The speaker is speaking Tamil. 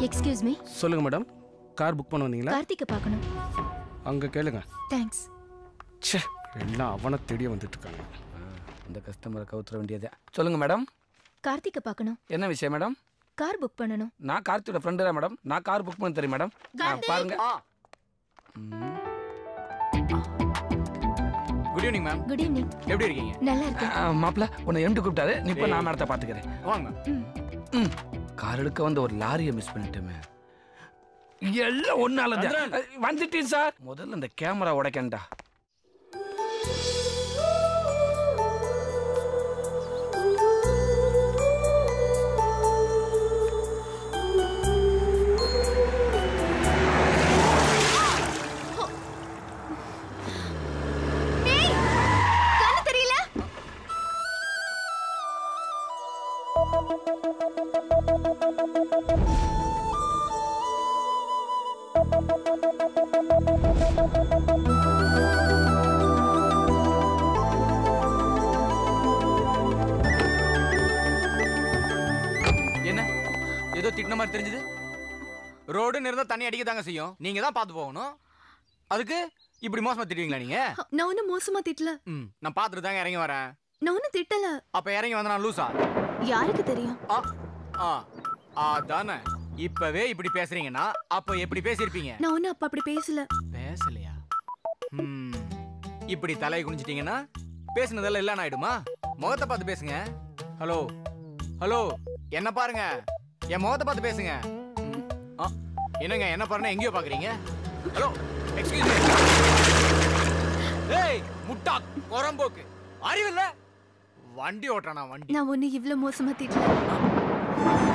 எக்ஸ்கியூஸ் மீ சொல்லுங்க மேடம் கார் புக் பண்ண வந்தீங்களா கார்த்திகை பார்க்கணும் அங்க கேளுங்க தேங்க்ஸ் ச்சே எல்லாம் அவனை தேடியே வந்துட்டு இருக்காங்க இந்த கஸ்டமரை கவுத்துற வேண்டியதே சொல்லுங்க மேடம் கார்த்திகை பார்க்கணும் என்ன விஷயம் மேடம் கார் புக் பண்ணணும் நான் கார்த்தியோட ஃப்ரெண்டு தான் மேடம் நான் கார் புக் பண்ண தெரியும் மேடம் ஆ, பாருங்க good evening ma'am good evening எப்படி இருக்கீங்க நல்லா இருக்கேன் ஆ, மாப்பிள உன்னை எம்டி கூப்பிட்டாரு நீ இப்போ நான் மேடத்தை பார்த்துக்கிறேன் வாங்க ம் கார் எடுக்க வந்து ஒரு லாரியை மிஸ் பண்ணிட்டோமே எல்லாம் ஒன்னால வந்துட்டேன் சார் முதல்ல இந்த கேமரா உடைக்கண்டா கண்ணு தெரியல என்ன ஏதோ திட்டின மாதிரி தெரிஞ்சது ரோடுன்னு இருந்தா தண்ணி அடிக்க தாங்க செய்யும் நீங்க தான் பார்த்து போகணும் அதுக்கு இப்படி மோசமா திட்டுவீங்களா நீங்க நான் ஒன்னும் மோசமா திட்டல ம் நான் பார்த்துட்டு தாங்க இறங்கி வரேன் நான் ஒன்னும் திட்டல அப்ப இறங்கி வந்தா நான் லூசா யாருக்கு தெரியும் ஆ ஆ அதானே இப்பவே இப்படி பேசுறீங்கன்னா அப்ப எப்படி பேசியிருப்பீங்க நான் ஒன்னும் அப்ப அப்படி பேசல பேசலையா ம் இப்படி தலையை குனிஞ்சிட்டீங்கன்னா பேசுனதெல்லாம் இல்லைன்னு ஆயிடுமா முகத்தை பார்த்து பேசுங்க ஹலோ ஹலோ என்ன பாருங்க என் முகத்தை பார்த்து பேசுங்க ம், ஆ, என்னங்க என்ன பாருங்க எங்கேயோ பாக்குறீங்க ஹலோ எக்ஸ்கியூஸ் மீ ஏய் முட்டா குரம்போக்கு அறிவில்ல வண்டி ஓட்டுறானா வண்டி நான் ஒன்னும் இவ்ளோ மோசமா திட்டல